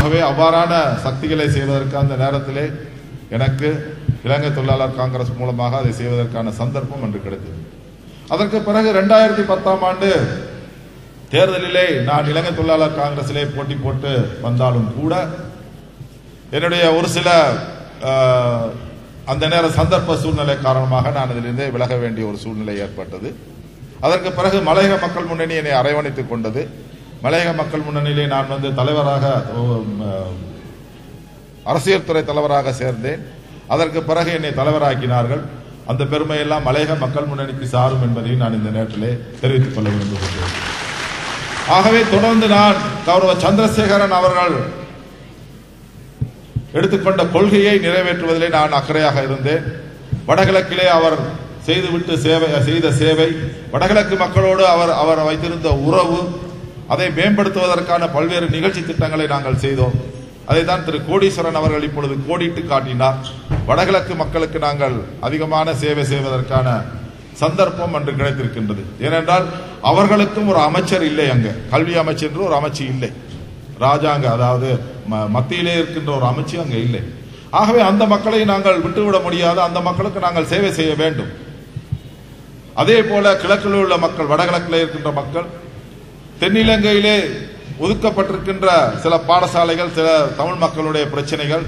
ஆகவே அவ்வாறான சக்திகளை செய்வதற்கு அந்த நேரத்திலே எனக்கு இலங்கை தொழிலாளர் காங்கிரஸ் மூலமாக அதை செய்வதற்கான சந்தர்ப்பம் என்று கிடைத்தது அதற்கு பிறகு இரண்டாயிரத்தி பத்தாம் ஆண்டு தேர்தலிலே நான் இலங்கை தொழிலாளர் காங்கிரசிலே போட்டி போட்டு வந்தாலும் கூட என்னுடைய ஒரு சில அஹ், அந்த நேர சந்தர்ப்ப சூழ்நிலை காரணமாக நான் அதிலிருந்தே விலக வேண்டிய ஒரு சூழ்நிலை ஏற்பட்டது அதற்கு பிறகு மலையக மக்கள் முன்னணி என்னை அரவணைத்துக் கொண்டது மலையக மக்கள் முன்னணியிலே நான் வந்து தலைவராக உம், அஹ், அரசியல் துறை தலைவராக சேர்ந்தேன் அதற்கு பிறகு என்னை தலைவராக்கினார்கள் அந்த பெருமையெல்லாம் மலையக மக்கள் முன்னணிக்கு சாரும் என்பதையும் நான் இந்த நேரத்திலே தெரிவித்துக் கொள்ள விரும்புகிறேன் ஆகவே தொடர்ந்து நான் கௌரவ சந்திரசேகரன் அவர்கள் எடுத்துக்கொண்ட கொள்கையை நிறைவேற்றுவதிலே நான் அக்கறையாக இருந்தேன் வடகிழக்கிலே அவர் செய்துவிட்டு சேவை செய்த சேவை வடகிழக்கு மக்களோடு அவர் அவர் வைத்திருந்த உறவு அதை மேம்படுத்துவதற்கான பல்வேறு நிகழ்ச்சி திட்டங்களை நாங்கள் செய்தோம் அதைத்தான் திரு கோடீஸ்வரன் அவர்கள் இப்பொழுது கோடிட்டு காட்டினார் வடகிழக்கு மக்களுக்கு நாங்கள் அதிகமான சேவை செய்வதற்கான சந்தர்ப்பம் அன்று கிடைத்திருக்கின்றது ஏனென்றால் அவர்களுக்கும் ஒரு அமைச்சர் இல்லை அங்க கல்வி அமைச்சர் என்று ஒரு அமைச்சு இல்லை ராஜாங்க அதாவது ம- மத்தியிலே இருக்கின்ற ஒரு அமைச்சு அங்கே இல்லை ஆகவே அந்த மக்களை நாங்கள் விட்டுவிட முடியாது அந்த மக்களுக்கு நாங்கள் சேவை செய்ய வேண்டும் அதே போல கிழக்கில் உள்ள மக்கள் வடகிழக்கில் இருக்கின்ற மக்கள் தென்னிலங்கையிலே ஒதுக்கப்பட்டிருக்கின்ற சில பாடசாலைகள் சில தமிழ் மக்களுடைய பிரச்சனைகள்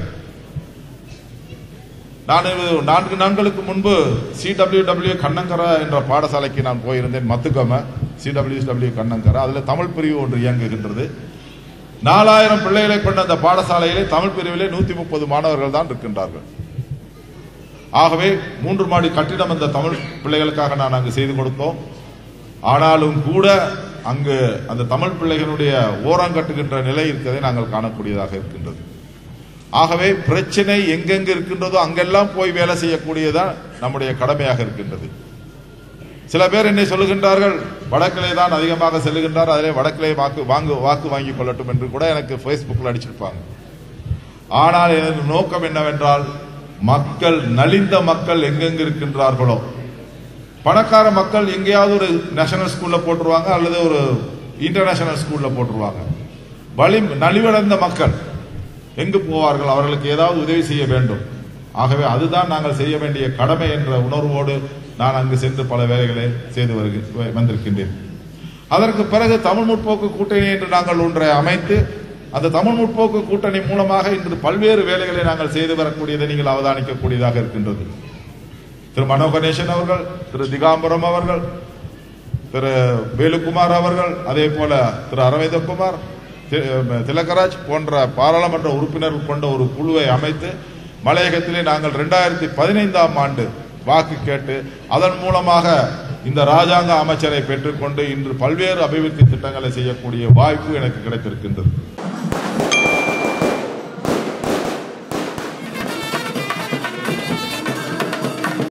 நான் இது நான்கு நாட்களுக்கு முன்பு சிடபிள்யூ கண்ணங்கரா என்ற பாடசாலைக்கு நான் போயிருந்தேன் மத்துக்கம சிடபிள்யூ கண்ணங்கரா அதுல தமிழ் பிரிவு ஒன்று இயங்குகின்றது நாலாயிரம் பிள்ளைகளை கொண்ட அந்த பாடசாலையிலே தமிழ் பிரிவிலே நூத்தி முப்பது மாணவர்கள் தான் இருக்கின்றார்கள் ஆகவே மூன்று மாடி கட்டிடம் அந்த தமிழ் பிள்ளைகளுக்காக நான் அங்கு செய்து கொடுத்தோம் ஆனாலும் கூட அங்கு அந்த தமிழ் பிள்ளைகளுடைய ஓரங்கட்டுகின்ற நிலை இருக்கிறதை நாங்கள் காணக்கூடியதாக இருக்கின்றது ஆகவே பிரச்சனை எங்கெங்கு இருக்கின்றதோ அங்கெல்லாம் போய் வேலை செய்யக்கூடியதான் நம்முடைய கடமையாக இருக்கின்றது சில பேர் என்னை சொல்லுகின்றார்கள் வடக்கிலே தான் அதிகமாக செல்லுகின்றார் அதிலே வடக்கிலே வாக்கு வாங்கு வாக்கு வாங்கி கொள்ளட்டும் என்று கூட எனக்கு ஃபேஸ்புக்கில் அடிச்சிருப்பாங்க ஆனால் எனது நோக்கம் என்னவென்றால் மக்கள் நலிந்த மக்கள் எங்கெங்கு இருக்கின்றார்களோ பணக்கார மக்கள் எங்கேயாவது ஒரு நேஷனல் ஸ்கூல்ல போட்டுருவாங்க அல்லது ஒரு இன்டர்நேஷனல் ஸ்கூல்ல போட்டுருவாங்க வலி நலிவடைந்த மக்கள் எங்கு போவார்கள் அவர்களுக்கு ஏதாவது உதவி செய்ய வேண்டும் ஆகவே அதுதான் நாங்கள் செய்ய வேண்டிய கடமை என்ற உணர்வோடு நான் அங்கு சென்று பல வேலைகளை செய்து வருகி- வந்திருக்கின்றேன் அதற்கு பிறகு தமிழ் முற்போக்கு கூட்டணி என்று நாங்கள் ஒன்றை அமைத்து அந்த தமிழ் முற்போக்கு கூட்டணி மூலமாக இன்று பல்வேறு வேலைகளை நாங்கள் செய்து வரக்கூடியதை நீங்கள் அவதானிக்கக்கூடியதாக இருக்கின்றது திரு மனோ கணேசன் அவர்கள் திரு திகாம்பரம் அவர்கள் திரு வேலுக்குமார் அவர்கள் அதே போல திரு அரவிந்தகுமார் தி- திலகராஜ் போன்ற பாராளுமன்ற உறுப்பினர்கள் கொண்ட ஒரு குழுவை அமைத்து மலையகத்திலே நாங்கள் இரண்டாயிரத்தி பதினைந்தாம் ஆண்டு வாக்கு கேட்டு அதன் மூலமாக இந்த ராஜாங்க அமைச்சரை பெற்றுக்கொண்டு இன்று பல்வேறு அபிவிருத்தி திட்டங்களை செய்யக்கூடிய வாய்ப்பு எனக்கு கிடைத்திருக்கின்றது